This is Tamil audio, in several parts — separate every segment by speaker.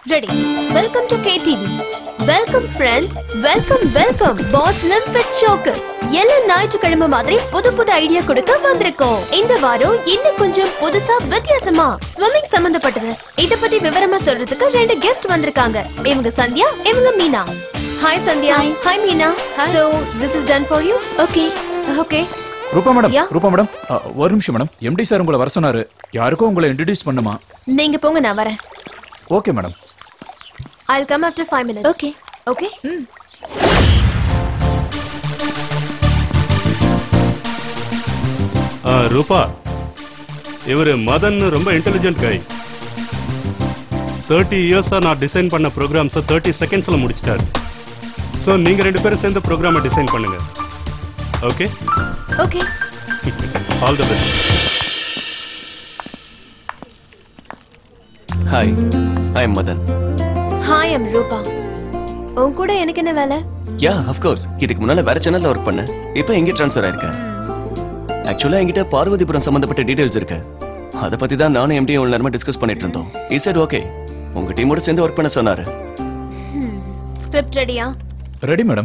Speaker 1: Ready welcome to KTV welcome friends welcome welcome boss லிம்ஃபிட் ஷோக்கு எல்லா ஞாயிற்றுக்கிழமை மாதிரி புது புது ஐடியா கொடுக்க வந்திருக்கோம் இந்த வாரம் இன்னும் கொஞ்சம் புதுசா வித்தியாசமா ஸ்விம்மிங் சம்பந்தப்பட்டது இத பத்தி விவரமா சொல்றதுக்கு ரெண்டு கெஸ்ட் வந்திருக்காங்க இவங்க சந்தியா இவங்க Meena hi Sandhya hi Meena so this is done for you okay okay
Speaker 2: Rupa madam
Speaker 1: Yeah.
Speaker 2: Rupa madam அ, ஒரு நிமிஷம் மேடம் எம்டி சார் உங்களை வர சொன்னாரு யாருக்கோ உங்களை இன்ட்ரடியூஸ் பண்ணுமா
Speaker 1: நீங்க போங்க நான் வரேன்
Speaker 2: okay madam
Speaker 1: I'll come after 5 minutes.
Speaker 3: Okay.
Speaker 1: Okay?
Speaker 4: ஆ, ரூபா இவர் மதன் ரொம்ப இன்டெலிஜென்ட் கை தேர்ட்டி இயர்ஸாக நான் டிசைன் பண்ண ப்ரோக்ராம்ஸை தேர்ட்டி செகண்ட்ஸில் முடிச்சிட்டாரு ஸோ நீங்கள் ரெண்டு பேரும் சேர்ந்து ப்ரோக்ராமை டிசைன் பண்ணுங்க okay
Speaker 1: Okay.
Speaker 4: All the best
Speaker 5: hi I am Madan
Speaker 1: Hi, I'm Rupa. உன் கூட எனக்கு என்ன வேலை
Speaker 5: யா கோர்ஸ் இதுக்கு முன்னால வேற சேனல்ல ஒர்க் பண்ணேன் இப்போ எங்க ட்ரான்ஸ்ஃபர் ஆயிருக்கேன் ஆக்சுவலா என்கிட்ட பார்வதிபுரம் சம்பந்தப்பட்ட டீடைல்ஸ் இருக்கு அதை பத்தி தான் நானும் எம்டி இவ்வளவு நேரமா டிஸ்கஸ் பண்ணிட்டு இருந்தோம் இ said ஓகே உங்க டீமோட சேர்ந்து ஒர்க் பண்ண சொன்னாரு
Speaker 1: ஸ்கிரிப்ட் ரெடியா
Speaker 2: ready madam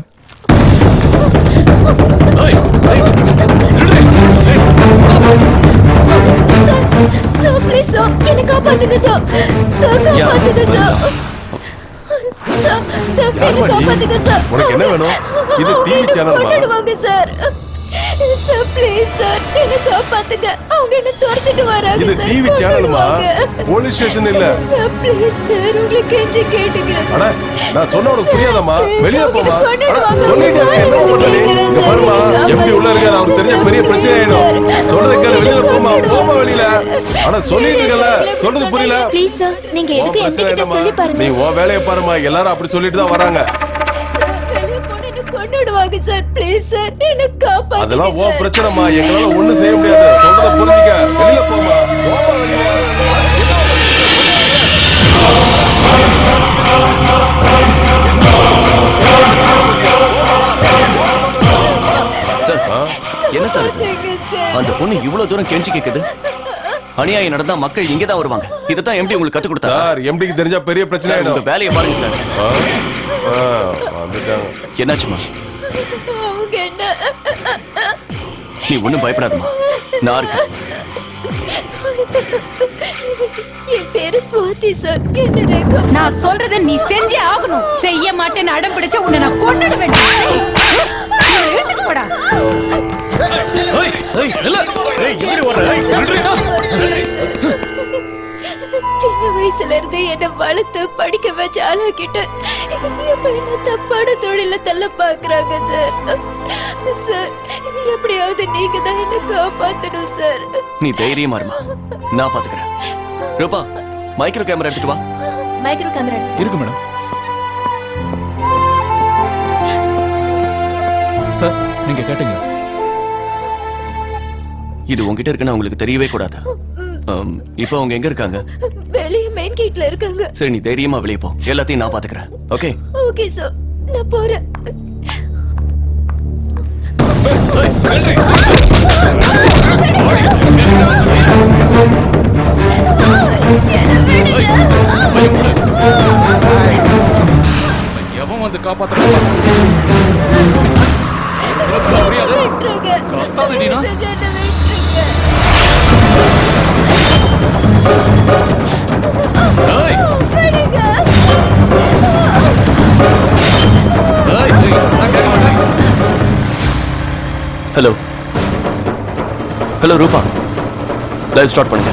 Speaker 1: sir sir please sir என்ன காப்பாத்துங்க சார் சார் காப்பாத்துங்க சார் சார் சார் என்ன
Speaker 6: யாரும்மா நீ?
Speaker 1: காப்பாத்துங்க சார்
Speaker 6: உனக்கு என்ன வேணும்? இது
Speaker 1: அவங்க
Speaker 6: TV
Speaker 1: என்ன
Speaker 6: சேனல்மா?
Speaker 1: கொன்னுடுவாங்க சார் சார் ப்ளீஸ் சார் என்ன காப்பாத்துங்க அவங்க என்ன துரத்திட்டு வராங்க
Speaker 6: இது
Speaker 1: சார்
Speaker 6: டிவி சேனலுமா
Speaker 1: கொன்னுடுவாங்க.
Speaker 6: போலீஸ் ஸ்டேஷன் இல்ல
Speaker 1: சார் ப்ளீஸ் சார் உங்களை கெஞ்சி கேட்டுக்கிறேன்
Speaker 6: அட நான் சொன்ன உனக்கு புரியாதம்மா
Speaker 1: Please,
Speaker 6: வெளிய
Speaker 1: அவங்க
Speaker 6: போமா
Speaker 1: கொன்னுடுவாங்க.
Speaker 6: அட சொல்லிட்டே இருக்க, என்ன
Speaker 1: நான்
Speaker 6: பண்ற நீ
Speaker 1: கேக்குறேன்
Speaker 6: இங்க
Speaker 1: சார்,
Speaker 6: பாருமா
Speaker 1: எனக்கு
Speaker 6: எப்படி உள்ள இருக்காரு அவருக்கு தெரிஞ்ச பெரிய
Speaker 1: சார்,
Speaker 6: பிரச்சனை
Speaker 1: please,
Speaker 6: ஆயிடும்
Speaker 1: சார்.
Speaker 6: சொல்றது கேளு வெளியில
Speaker 1: அவங்க
Speaker 6: போமா போமா
Speaker 1: கொன்னுடுவாங்க.
Speaker 6: வெளியில ஆனா சொல்லிட்டு இருக்கல சொல்றது புரியல
Speaker 3: ப்ளீஸ் சார் நீங்க
Speaker 6: உன்
Speaker 3: எதுக்கு எந்த
Speaker 6: பிரச்சனை
Speaker 3: கிட்ட
Speaker 6: என்னம்மா?
Speaker 3: சொல்லி பாருங்க
Speaker 6: நீ உன் வேலையை பாருமா எல்லாரும் அப்படி சொல்லிட்டு தான் வராங்க
Speaker 1: சார், வெளிய போனா என்ன கொன்னுடுவாங்க சார் ப்ளீஸ் சார் என்ன காப்பாத்துங்க
Speaker 6: அதெல்லாம் உன்
Speaker 1: சார்.
Speaker 6: பிரச்சனைமா எங்களால ஒண்ணும் செய்ய முடியாது சொல்றத புரிஞ்சுக்க வெளியில போமா போமா வெளியில
Speaker 5: சார் என்ன சார் இது
Speaker 1: காப்பாத்துங்க சார்.
Speaker 5: அந்த பொண்ணு இவ்வளவு தூரம் கெஞ்சி கேக்குது அநியாயம் நடந்தா மக்கள் இங்க தான் வருவாங்க இதைத்தான் எம்டி உங்களுக்கு கத்து கொடுத்தாரு
Speaker 6: சார் எம்டிக்கு தெரிஞ்சா பெரிய பிரச்சனை
Speaker 5: சார், உங்க
Speaker 6: ஆயிடும்
Speaker 5: வேலையை பாருங்க சார்
Speaker 6: ஆ? ஆ, வந்துட்டாங்க
Speaker 5: என்னாச்சுமா
Speaker 1: அவங்க என்ன
Speaker 5: நீ ஒண்ணும் பயப்படாதம்மா நான் இருக்கேன்
Speaker 1: என் பேரு சுவாதி சார் என்ன ரேகா
Speaker 7: நான் சொல்றத நீ செஞ்சே ஆகணும் செய்ய மாட்டேன்னு அடம் பிடிச்ச உன்னை நான் கொன்னுடுவேன் இவனை இழுத்துட்டு போடா
Speaker 1: சின்ன வயசுல இருந்து என்ன வளர்த்து படிக்க வச்சு ஆளாக்கிட்டு இப்ப என்ன தப்பான தொழில தள்ள பாக்குறாங்க சார் சார் எப்படியாவது நீங்க தான் என்ன காப்பாத்தணும் சார்
Speaker 5: நீ தைரியமா இருமா நான் பாத்துக்கிறேன் ரூபா மைக்ரோ கேமரா எடுத்துட்டு வா
Speaker 1: மைக்ரோ கேமரா எடுத்து
Speaker 2: இருக்கு மேடம் சார் நீங்க கேட்டீங்க
Speaker 5: இது உங்ககிட்ட இருக்குன்னு அவங்களுக்கு தெரியவே கூடாது ஆம், இப்போ அவங்க எங்க இருக்காங்க
Speaker 1: வெளியே மெயின் கேட்ல இருக்காங்க
Speaker 5: சரி நீ தைரியமா வெளியே போ எல்லாத்தையும் நான் பாத்துக்கிறேன் ஓகே
Speaker 1: ஓகே சார் நான் போறேன்
Speaker 2: எவன் வந்து காப்பாத்துறான் புரியாது
Speaker 1: விட்டுருங்க
Speaker 2: கத்தாத நீனா?
Speaker 1: தயவு செஞ்சு என்னை விட்டுருங்க
Speaker 2: ஏய்,
Speaker 1: விடுங்க
Speaker 2: ஏய், ஏய், நான் கேட்க மாட்டேன்.
Speaker 5: Hello hello Rupa live start பண்ணுங்க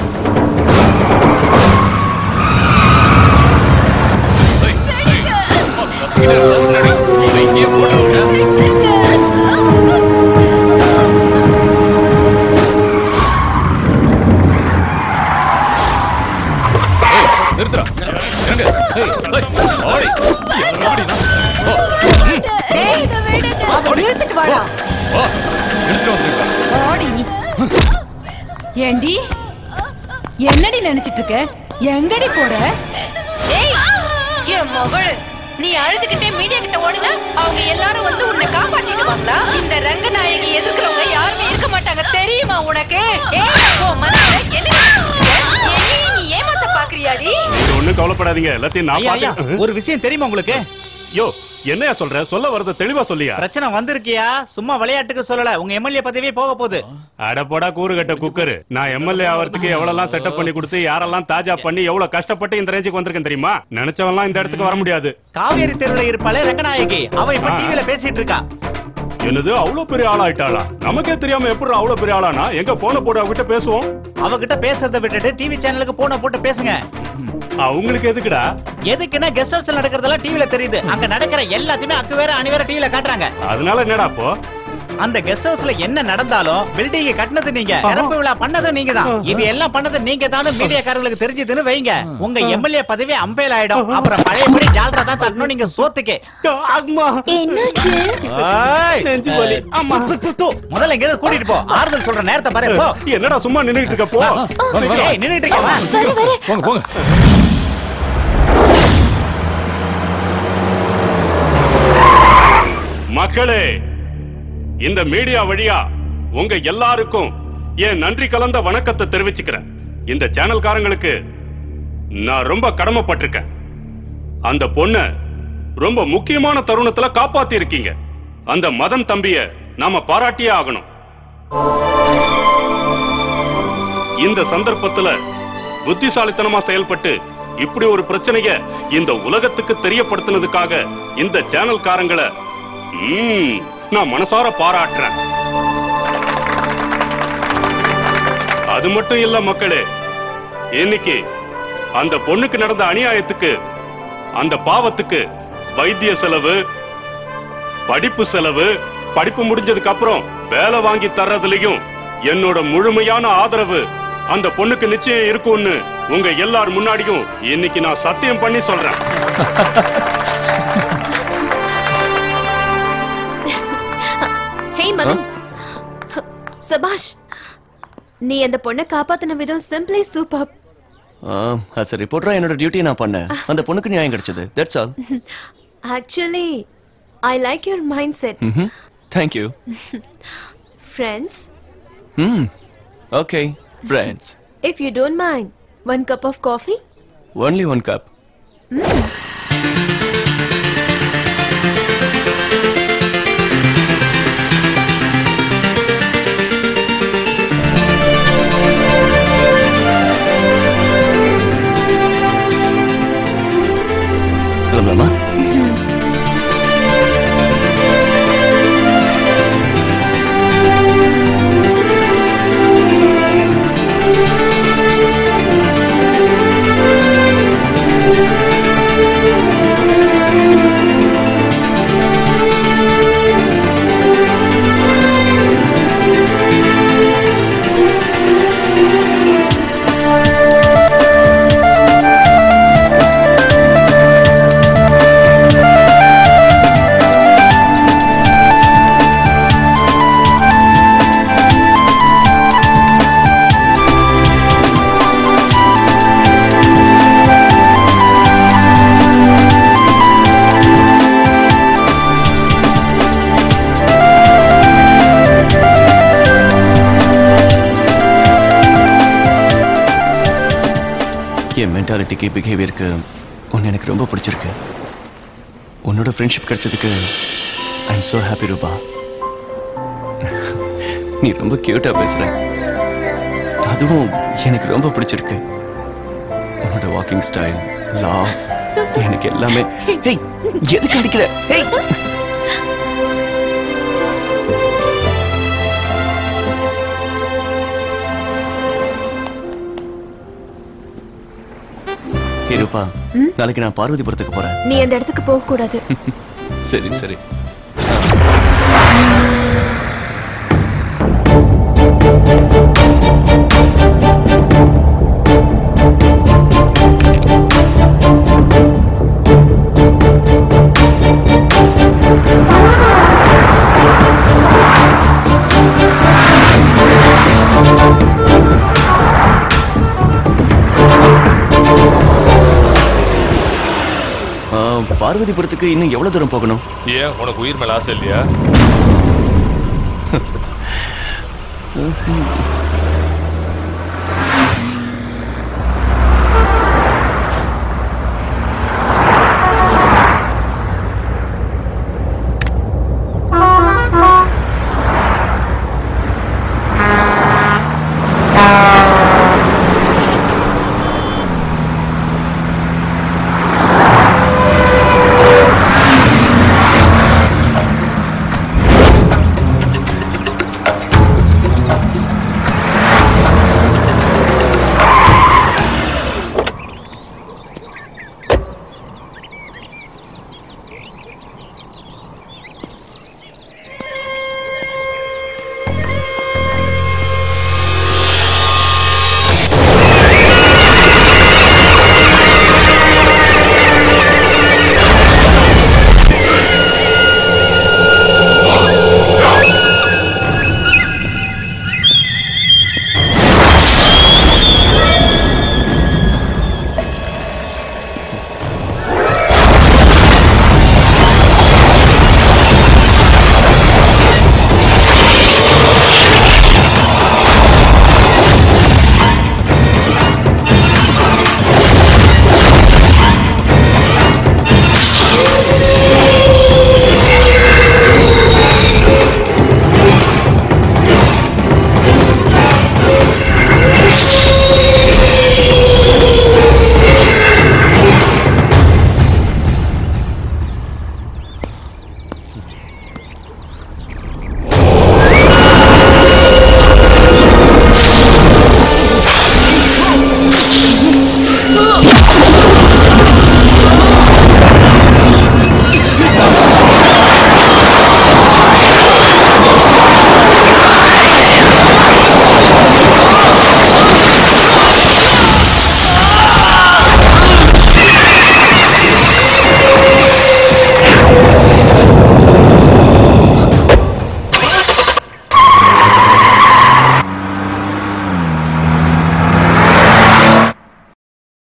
Speaker 2: நிறுத்துடா. இறங்கு. ஏய், ஏய், ஓடி. எவன்டா நீ? ஓ,
Speaker 7: டேய், அவனை இழுத்துட்டு வாடா
Speaker 2: ஓ, எடுத்துட்டு வந்துருக்கா.
Speaker 7: ஓடி ஏண்டி என்னடி நினைச்சிட்டு இருக்க எங்கடி போற
Speaker 8: என் மகள் நீ அழுதுகிட்டே மீடியா கிட்ட ஓடுன அவங்க எல்லாரும் வந்து உன்னை காப்பாத்திடுவாங்களா இந்த ரங்கநாயகி எதிர்க்கிறவங்க யாருமே இருக்க மாட்டாங்க தெரியுமா உனக்கு ஏய், உன் மனசுல என்ன நினைச்சிட்டு இருக்க? என்னையும் நீ ஏமாத்த பாக்குறியாடி
Speaker 4: ஒண்ணும் கவலைப்படாதீங்க எல்லாத்தையும் நான்
Speaker 3: ஐயா ஐயா
Speaker 4: பாத்து
Speaker 3: ஒரு விஷயம் தெரியுமா உங்களுக்கு
Speaker 4: யோ என்னையா சொல்ற சொல்ல வரத தெளிவா சொல்லியா
Speaker 3: பிரச்சனை வந்திருக்கியா சும்மா விளையாட்டுக்கு சொல்லல உங்க எம்எல்ஏ பதவியே போக போகுது
Speaker 4: அட போடா கூறுகட்ட குக்கரு நான் எம்எல்ஏ ஆவறதுக்கு எவ்வளவு செட்டப் பண்ணி கொடுத்து யாரெல்லாம் தாஜா பண்ணி எவ்வளவு கஷ்டப்பட்டு இந்த ரேஞ்சுக்கு வந்திருக்கேன் தெரியுமா நினைச்சவன்லாம் இந்த இடத்துக்கு வர முடியாது
Speaker 3: காவேரி தெருவுல இருப்பாளே ரங்கநாயகி அவ இப்ப
Speaker 4: ஆ.
Speaker 3: டிவில பேசிட்டு இருக்கா
Speaker 4: என்னது அவ்வளவு பெரிய ஆளாயிட்டாளா நமக்கே தெரியாம எப்படி அவ்வளவு பெரிய ஆளானா எங்க போன போட்டு அவகிட்ட பேசுவோம்
Speaker 3: அவகிட்ட பேசுறத விட்டுட்டு டிவி சேனலுக்கு போன போட்டு பேசுங்க
Speaker 4: அவங்களுக்கு எதுக்குடா
Speaker 3: எதுக்குன்னா கெஸ்ட் ஹவுஸ்ல நடக்கிறதெல்லாம் டிவில தெரியுது அங்க நடக்கிற எல்லாத்தையுமே அக்கு வேற அணி வேற டிவில காட்டுறாங்க
Speaker 4: அதனால என்னடா அப்போ
Speaker 3: அந்த கெஸ்ட் ஹவுஸ்ல என்ன நடந்தாலும் பில்டிங் கட்டினது நீங்க திறப்பு விழா பண்ணது நீங்க தான் இது எல்லாம் பண்ணது நீங்க தான் மீடியாக்காரங்களுக்கு தெரிஞ்சதுன்னு வைங்க உங்க எம்எல்ஏ பதவி அம்பேல் ஆயிடும் அப்புறம் பழையபடி ஜால்ரா தான் தரணும் நீங்க சோத்துக்கே
Speaker 4: அம்மா
Speaker 1: என்னாச்சு
Speaker 3: ஏய்,
Speaker 4: நெஞ்சு வலி. ஆமா.
Speaker 3: து, து, து. முதல்ல எங்க கூட்டிட்டு போ ஆறுதல் சொல்ற நேரத்தை பாரு போ
Speaker 4: என்னடா சும்மா நின்னுட்டு இருக்க போ
Speaker 2: வாங்க, வாங்க.
Speaker 3: ஏய், நின்னுட்டு இருக்க வா.
Speaker 1: வர வர
Speaker 2: போங்க போங்க
Speaker 4: மக்களே இந்த மீடியா வழியா உங்க எல்லாருக்கும் என் நன்றி கலந்த வணக்கத்தை தெரிவிச்சுக்கிறேன் இந்த சேனல்காரங்களுக்கு நான் ரொம்ப கடமைப்பட்டிருக்கேன் அந்த பொண்ண ரொம்ப முக்கியமான தருணத்துல காப்பாத்தி இருக்கீங்க அந்த மதன் தம்பிய நாம பாராட்டியே ஆகணும் இந்த சந்தர்ப்பத்துல புத்திசாலித்தனமா செயல்பட்டு இப்படி ஒரு பிரச்சனைய இந்த உலகத்துக்கு தெரியப்படுத்தினதுக்காக இந்த சேனல்காரங்களை ம்ம், நான் மனசார பாராட்டுறேன் அது மட்டும் இல்ல மக்களே இன்னைக்கு அந்த பொண்ணுக்கு நடந்த அநியாயத்துக்கு அந்த பாவத்துக்கு வைத்திய செலவு படிப்பு செலவு படிப்பு முடிஞ்சதுக்கு அப்புறம் வேலை வாங்கி தர்றதுலயும் என்னோட முழுமையான ஆதரவு அந்த பொண்ணுக்கு நிச்சயம் இருக்கும்னு உங்க எல்லார் முன்னாடியும் இன்னைக்கு நான் சத்தியம் பண்ணி சொல்றேன்
Speaker 1: ஹே மதன் சபாஷ் நீ அந்த பொண்ணை காப்பாத்தின விதம் சிம்பிளி சூப்பர்
Speaker 5: அஸ் ரிப்போர்ட்டரா என்னோட டியூட்டியை நான் பண்ணேன் அந்த பொண்ணுக்கு நியாயம் கிடைச்சது that's all
Speaker 1: actually I like your mindset
Speaker 5: thank you
Speaker 1: friends
Speaker 5: ம் okay friends
Speaker 1: if you don't mind one cup of coffee
Speaker 5: only one cup கிளம்பலாமா என் மென்டாலிட்டிக்கு பிஹேவியருக்கு உன்னை எனக்கு ரொம்ப பிடிச்சிருக்கு உன்னோட ஃப்ரெண்ட்ஷிப் கிடைச்சதுக்கு ஐ எம் so ஹாப்பி ரூபா நீ ரொம்ப கியூட்டா பேசுற அதுவும் எனக்கு ரொம்ப பிடிச்சிருக்கு உன்னோட வாக்கிங் ஸ்டைல் லவ் எனக்கு எல்லாமே ஹேய் எதுக்கு அடிக்கிற ஹேய் ஹே ரூபா நாளைக்கு நான் பார்வதிபுரத்துக்கு போறேன்
Speaker 1: நீ அந்த இடத்துக்கு போக கூடாது
Speaker 5: சரி சரி ஆ, பார்வதிபுரத்துக்கு இன்னும் எவ்வளவு தூரம் போகணும்
Speaker 6: ஏன் உனக்கு உயிர் மேல ஆசை இல்லையா